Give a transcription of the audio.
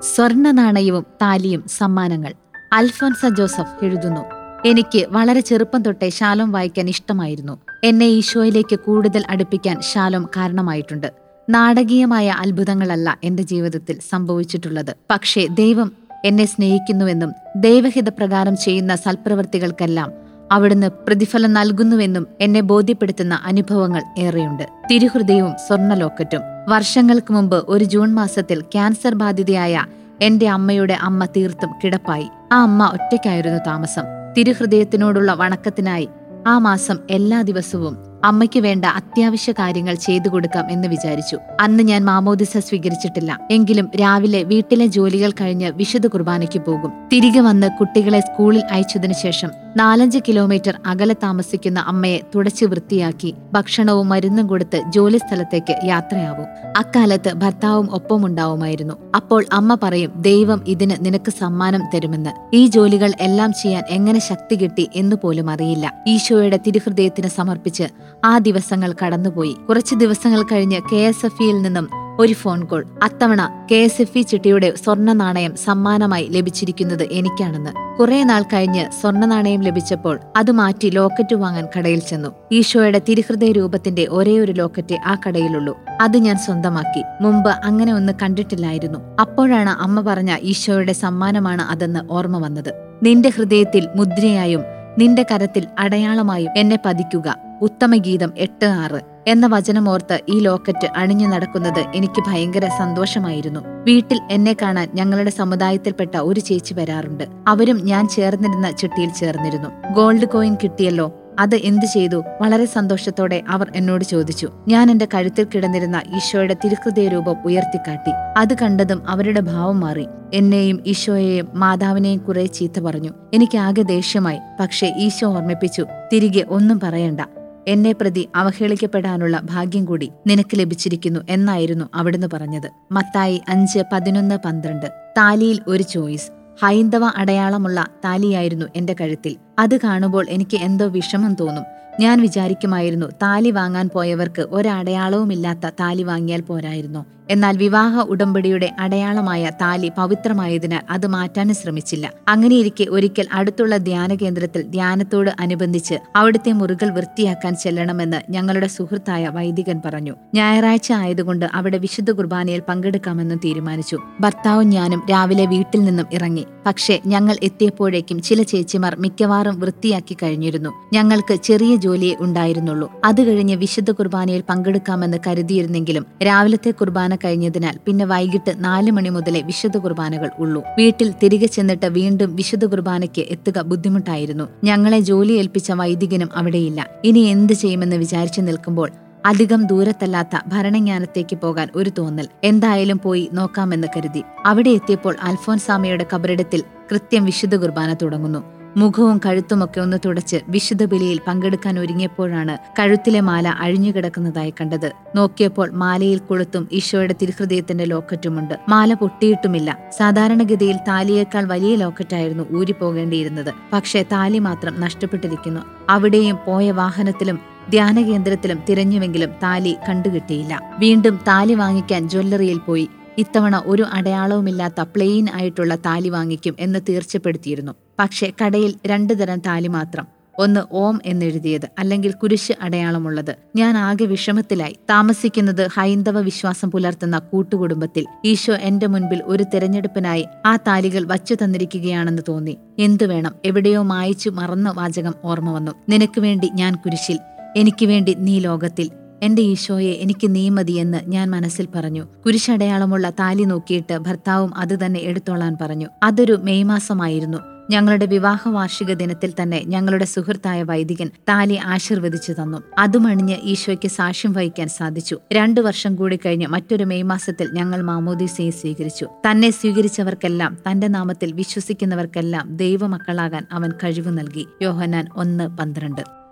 സ്വർണ്ണ നാണയവും താലിയും സമ്മാനങ്ങൾ അൽഫോൻസ ജോസഫ് എഴുതുന്നു എനിക്ക് വളരെ ചെറുപ്പം തൊട്ടേ ശാലോം വായിക്കാൻ ഇഷ്ടമായിരുന്നു എന്നെ ഈശോയിലേക്ക് കൂടുതൽ അടുപ്പിക്കാൻ ശാലോം കാരണമായിട്ടുണ്ട് നാടകീയമായ അത്ഭുതങ്ങളല്ല എന്റെ ജീവിതത്തിൽ സംഭവിച്ചിട്ടുള്ളത് പക്ഷേ ദൈവം എന്നെ സ്നേഹിക്കുന്നുവെന്നും ദൈവഹിതപ്രകാരം ചെയ്യുന്ന സൽപ്രവൃത്തികൾക്കെല്ലാം അവിടുന്ന് പ്രതിഫലം നൽകുന്നുവെന്നും എന്നെ ബോധ്യപ്പെടുത്തുന്ന അനുഭവങ്ങൾ ഏറെയുണ്ട് തിരുഹൃദയവും സ്വർണ്ണലോക്കറ്റും വർഷങ്ങൾക്ക് മുമ്പ് ഒരു ജൂൺ മാസത്തിൽ ക്യാൻസർ ബാധിതയായ എന്റെ അമ്മയുടെ അമ്മ തീർത്തും കിടപ്പായി ആ അമ്മ ഒറ്റയ്ക്കായിരുന്നു താമസം തിരുഹൃദയത്തിനോടുള്ള വണക്കത്തിനായി ആ മാസം എല്ലാ ദിവസവും അമ്മയ്ക്ക് വേണ്ട അത്യാവശ്യ കാര്യങ്ങൾ ചെയ്തു കൊടുക്കാം എന്ന് വിചാരിച്ചു അന്ന് ഞാൻ മാമോദിസ സ്വീകരിച്ചിട്ടില്ല എങ്കിലും രാവിലെ വീട്ടിലെ ജോലികൾ കഴിഞ്ഞ് വിശുദ്ധ കുർബാനയ്ക്ക് പോകും തിരികെ വന്ന് കുട്ടികളെ സ്കൂളിൽ അയച്ചതിനു ശേഷം നാലഞ്ച് കിലോമീറ്റർ അകലെ താമസിക്കുന്ന അമ്മയെ തുടച്ചു വൃത്തിയാക്കി ഭക്ഷണവും മരുന്നും കൊടുത്ത് ജോലി സ്ഥലത്തേക്ക് യാത്രയാവും അക്കാലത്ത് ഭർത്താവും ഒപ്പമുണ്ടാവുമായിരുന്നു അപ്പോൾ അമ്മ പറയും ദൈവം ഇതിന് നിനക്ക് സമ്മാനം തരുമെന്ന് ഈ ജോലികൾ എല്ലാം ചെയ്യാൻ എങ്ങനെ ശക്തി കിട്ടി എന്ന് പോലും അറിയില്ല ഈശോയുടെ തിരുഹൃദയത്തിന് സമർപ്പിച്ച് ആ ദിവസങ്ങൾ കടന്നുപോയി കുറച്ചു ദിവസങ്ങൾ കഴിഞ്ഞ് കെ എസ് എഫ് ഇയിൽ നിന്നും ഒരു ഫോൺ കോൾ അത്തവണ കെ എസ് എഫ് ഇ ചിട്ടിയുടെ സ്വർണ്ണ നാണയം സമ്മാനമായി ലഭിച്ചിരിക്കുന്നത് എനിക്കാണെന്ന് കുറെ നാൾ കഴിഞ്ഞ് സ്വർണ്ണ നാണയം ലഭിച്ചപ്പോൾ അത് മാറ്റി ലോക്കറ്റ് വാങ്ങാൻ കടയിൽ ചെന്നു ഈശോയുടെ തിരുഹൃദയ രൂപത്തിന്റെ ഒരേ ഒരു ലോക്കറ്റ് ആ കടയിലുള്ളൂ അത് ഞാൻ സ്വന്തമാക്കി മുമ്പ് അങ്ങനെ ഒന്ന് കണ്ടിട്ടില്ലായിരുന്നു അപ്പോഴാണ് അമ്മ പറഞ്ഞ ഈശോയുടെ സമ്മാനമാണ് അതെന്ന് ഓർമ്മ വന്നത് നിന്റെ ഹൃദയത്തിൽ മുദ്രയായും നിന്റെ കരത്തിൽ അടയാളമായും എന്നെ പതിക്കുക ഉത്തമഗീതം എട്ട് ആറ് എന്ന വചനമോർത്ത് ഈ ലോക്കറ്റ് അണിഞ്ഞു നടക്കുന്നത് എനിക്ക് ഭയങ്കര സന്തോഷമായിരുന്നു വീട്ടിൽ എന്നെ കാണാൻ ഞങ്ങളുടെ സമുദായത്തിൽപ്പെട്ട ഒരു ചേച്ചി വരാറുണ്ട് അവരും ഞാൻ ചേർന്നിരുന്ന ചിട്ടിയിൽ ചേർന്നിരുന്നു ഗോൾഡ് കോയിൻ കിട്ടിയല്ലോ അത് എന്തു ചെയ്തു വളരെ സന്തോഷത്തോടെ അവർ എന്നോട് ചോദിച്ചു ഞാൻ എന്റെ കഴുത്തിൽ കിടന്നിരുന്ന ഈശോയുടെ തിരുഹൃദയ രൂപം ഉയർത്തിക്കാട്ടി അത് കണ്ടതും അവരുടെ ഭാവം മാറി എന്നെയും ഈശോയെയും മാതാവിനെയും കുറെ ചീത്ത പറഞ്ഞു എനിക്ക് ആകെ ദേഷ്യമായി പക്ഷേ ഈശോ ഓർമ്മിപ്പിച്ചു തിരികെ ഒന്നും പറയണ്ട എന്നെ പ്രതി അവഹേളിക്കപ്പെടാനുള്ള ഭാഗ്യം കൂടി നിനക്ക് ലഭിച്ചിരിക്കുന്നു എന്നായിരുന്നു അവിടുന്ന് പറഞ്ഞത് മത്തായി അഞ്ച് പതിനൊന്ന് പന്ത്രണ്ട് താലിയിൽ ഒരു ചോയ്സ് ഹൈന്ദവ അടയാളമുള്ള താലിയായിരുന്നു എന്റെ കഴുത്തിൽ അത് കാണുമ്പോൾ എനിക്ക് എന്തോ വിഷമം തോന്നും ഞാൻ വിചാരിക്കുമായിരുന്നു താലി വാങ്ങാൻ പോയവർക്ക് ഒരടയാളവുമില്ലാത്ത താലി വാങ്ങിയാൽ പോരായിരുന്നോ എന്നാൽ വിവാഹ ഉടമ്പടിയുടെ അടയാളമായ താലി പവിത്രമായതിനാൽ അത് മാറ്റാനും ശ്രമിച്ചില്ല അങ്ങനെയിരിക്കെ ഒരിക്കൽ അടുത്തുള്ള ധ്യാന കേന്ദ്രത്തിൽ ധ്യാനത്തോട് അനുബന്ധിച്ച് അവിടുത്തെ മുറികൾ വൃത്തിയാക്കാൻ ചെല്ലണമെന്ന് ഞങ്ങളുടെ സുഹൃത്തായ വൈദികൻ പറഞ്ഞു ഞായറാഴ്ച ആയതുകൊണ്ട് അവിടെ വിശുദ്ധ കുർബാനയിൽ പങ്കെടുക്കാമെന്ന് തീരുമാനിച്ചു ഭർത്താവും ഞാനും രാവിലെ വീട്ടിൽ നിന്നും ഇറങ്ങി പക്ഷേ ഞങ്ങൾ എത്തിയപ്പോഴേക്കും ചില ചേച്ചിമാർ മിക്കവാറും വൃത്തിയാക്കി കഴിഞ്ഞിരുന്നു ഞങ്ങൾക്ക് ചെറിയ ജോലിയെ ഉണ്ടായിരുന്നുള്ളൂ അത് കഴിഞ്ഞ് വിശുദ്ധ കുർബാനയിൽ പങ്കെടുക്കാമെന്ന് കരുതിയിരുന്നെങ്കിലും രാവിലത്തെ കുർബാന കഴിഞ്ഞതിനാൽ പിന്നെ വൈകിട്ട് നാല് മണി മുതലേ വിശുദ്ധ കുർബാനകൾ ഉള്ളൂ വീട്ടിൽ തിരികെ ചെന്നിട്ട് വീണ്ടും വിശുദ്ധ കുർബാനയ്ക്ക് എത്തുക ബുദ്ധിമുട്ടായിരുന്നു ഞങ്ങളെ ജോലി ഏൽപ്പിച്ച വൈദികനും അവിടെയില്ല ഇനി എന്ത് ചെയ്യുമെന്ന് വിചാരിച്ചു നിൽക്കുമ്പോൾ അധികം ദൂരത്തല്ലാത്ത ഭരണജ്ഞാനത്തേക്ക് പോകാൻ ഒരു തോന്നൽ എന്തായാലും പോയി നോക്കാമെന്ന് കരുതി അവിടെ എത്തിയപ്പോൾ അൽഫോൻസാമയുടെ കബറിടത്തിൽ കൃത്യം വിശുദ്ധ കുർബാന തുടങ്ങുന്നു മുഖവും കഴുത്തുമൊക്കെ ഒന്ന് തുടച്ച് വിശുദ്ധ ബലിയിൽ പങ്കെടുക്കാൻ ഒരുങ്ങിയപ്പോഴാണ് കഴുത്തിലെ മാല അഴിഞ്ഞുകിടക്കുന്നതായി കണ്ടത് നോക്കിയപ്പോൾ മാലയിൽ കൊളുത്തും ഈശോയുടെ തിരുഹൃദയത്തിന്റെ ലോക്കറ്റുമുണ്ട് മാല പൊട്ടിയിട്ടുമില്ല സാധാരണഗതിയിൽ താലിയേക്കാൾ വലിയ ലോക്കറ്റായിരുന്നു ഊരിപ്പോകേണ്ടിയിരുന്നത് പക്ഷേ താലി മാത്രം നഷ്ടപ്പെട്ടിരിക്കുന്നു അവിടെയും പോയ വാഹനത്തിലും ധ്യാന കേന്ദ്രത്തിലും തിരഞ്ഞുവെങ്കിലും താലി കണ്ടുകിട്ടിയില്ല വീണ്ടും താലി വാങ്ങിക്കാൻ ജ്വല്ലറിയിൽ പോയി ഇത്തവണ ഒരു അടയാളവുമില്ലാത്ത പ്ലെയിൻ ആയിട്ടുള്ള താലി വാങ്ങിക്കും എന്ന് തീർച്ചപ്പെടുത്തിയിരുന്നു പക്ഷേ കടയിൽ രണ്ടു തരം താലി മാത്രം ഒന്ന് ഓം എന്നെഴുതിയത് അല്ലെങ്കിൽ കുരിശ് അടയാളമുള്ളത് ഞാൻ ആകെ വിഷമത്തിലായി താമസിക്കുന്നത് ഹൈന്ദവ വിശ്വാസം പുലർത്തുന്ന കൂട്ടുകുടുംബത്തിൽ ഈശോ എന്റെ മുൻപിൽ ഒരു തെരഞ്ഞെടുപ്പിനായി ആ താലികൾ വച്ചു തന്നിരിക്കുകയാണെന്ന് തോന്നി എന്തു വേണം എവിടെയോ മായിച്ചു മറന്ന വാചകം ഓർമ്മ വന്നു നിനക്ക് വേണ്ടി ഞാൻ കുരിശിൽ എനിക്ക് വേണ്ടി നീ ലോകത്തിൽ എന്റെ ഈശോയെ എനിക്ക് നീ മതിയെന്ന് ഞാൻ മനസ്സിൽ പറഞ്ഞു കുരിശടയാളമുള്ള താലി നോക്കിയിട്ട് ഭർത്താവും അത് തന്നെ എടുത്തോളാൻ പറഞ്ഞു അതൊരു മെയ് മാസമായിരുന്നു ഞങ്ങളുടെ വിവാഹ വാർഷിക ദിനത്തിൽ തന്നെ ഞങ്ങളുടെ സുഹൃത്തായ വൈദികൻ താലി ആശീർവദിച്ചു തന്നു അതുമണിഞ്ഞ് ഈശോയ്ക്ക് സാക്ഷ്യം വഹിക്കാൻ സാധിച്ചു രണ്ടു വർഷം കൂടി കഴിഞ്ഞ് മറ്റൊരു മെയ് മാസത്തിൽ ഞങ്ങൾ മാമോദീസയെ സ്വീകരിച്ചു തന്നെ സ്വീകരിച്ചവർക്കെല്ലാം തന്റെ നാമത്തിൽ വിശ്വസിക്കുന്നവർക്കെല്ലാം ദൈവമക്കളാകാൻ അവൻ കഴിവ് നൽകി യോഹനാൻ ഒന്ന് പന്ത്രണ്ട്